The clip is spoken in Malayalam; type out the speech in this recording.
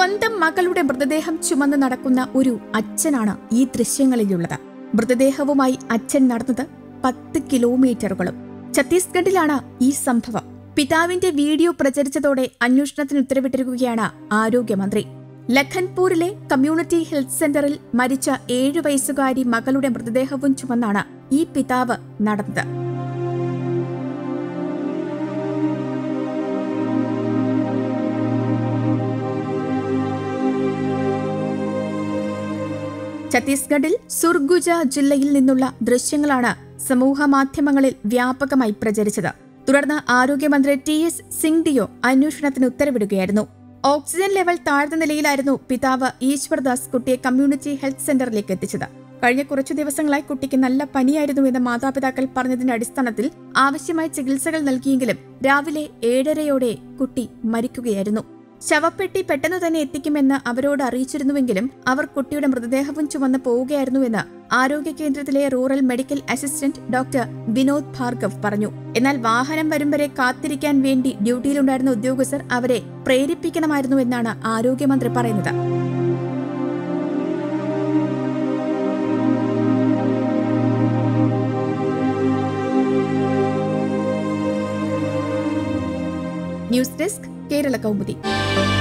സ്വന്തം മകളുടെ മൃതദേഹം ചുമന്ന് നടക്കുന്ന ഒരു അച്ഛനാണ് ഈ ദൃശ്യങ്ങളിലുള്ളത് മൃതദേഹവുമായി അച്ഛൻ നടന്നത് പത്ത് കിലോമീറ്ററുകളും ഛത്തീസ്ഗഡിലാണ് ഈ സംഭവം പിതാവിന്റെ വീഡിയോ പ്രചരിച്ചതോടെ അന്വേഷണത്തിന് ഉത്തരവിട്ടിരിക്കുകയാണ് ആരോഗ്യമന്ത്രി ലഖൻപൂരിലെ കമ്മ്യൂണിറ്റി ഹെൽത്ത് സെന്ററിൽ മരിച്ച ഏഴു വയസ്സുകാരി മകളുടെ മൃതദേഹവും ചുമന്നാണ് ഈ പിതാവ് നടന്നത് ഛത്തീസ്ഗഡിൽ സുർഗുജ ജില്ലയിൽ നിന്നുള്ള ദൃശ്യങ്ങളാണ് സമൂഹ മാധ്യമങ്ങളിൽ വ്യാപകമായി പ്രചരിച്ചത് തുടർന്ന് ആരോഗ്യമന്ത്രി ടി എസ് സിംഗ്ഡിയോ അന്വേഷണത്തിന് ഉത്തരവിടുകയായിരുന്നു ഓക്സിജൻ ലെവൽ താഴ്ന്ന നിലയിലായിരുന്നു പിതാവ് ഈശ്വർദാസ് കുട്ടിയെ കമ്മ്യൂണിറ്റി ഹെൽത്ത് സെന്ററിലേക്ക് എത്തിച്ചത് കഴിഞ്ഞ കുറച്ചു ദിവസങ്ങളായി കുട്ടിക്ക് നല്ല പനിയായിരുന്നുവെന്ന് മാതാപിതാക്കൾ പറഞ്ഞതിന്റെ അടിസ്ഥാനത്തിൽ ആവശ്യമായ ചികിത്സകൾ നൽകിയെങ്കിലും രാവിലെ ഏഴരയോടെ കുട്ടി മരിക്കുകയായിരുന്നു ശവപ്പെട്ടി പെട്ടെന്ന് തന്നെ എത്തിക്കുമെന്ന് അവരോട് അറിയിച്ചിരുന്നുവെങ്കിലും അവർ കുട്ടിയുടെ മൃതദേഹവും ചുമന്ന് പോവുകയായിരുന്നുവെന്ന് ആരോഗ്യ കേന്ദ്രത്തിലെ rural medical assistant doctor Vinod Bhargav പറഞ്ഞു എന്നാൽ വാഹനം വരും വരെ കാത്തിരിക്കാൻ വേണ്ടി ഡ്യൂട്ടിയിലുണ്ടായിരുന്ന ഉദ്യോഗസ്ഥർ അവരെ പ്രേരിപ്പിക്കണമായിരുന്നുവെന്നാണ് ആരോഗ്യമന്ത്രി പറയുന്നത് ന്യൂസ് ഡെസ്ക് കേരള കൗമുദി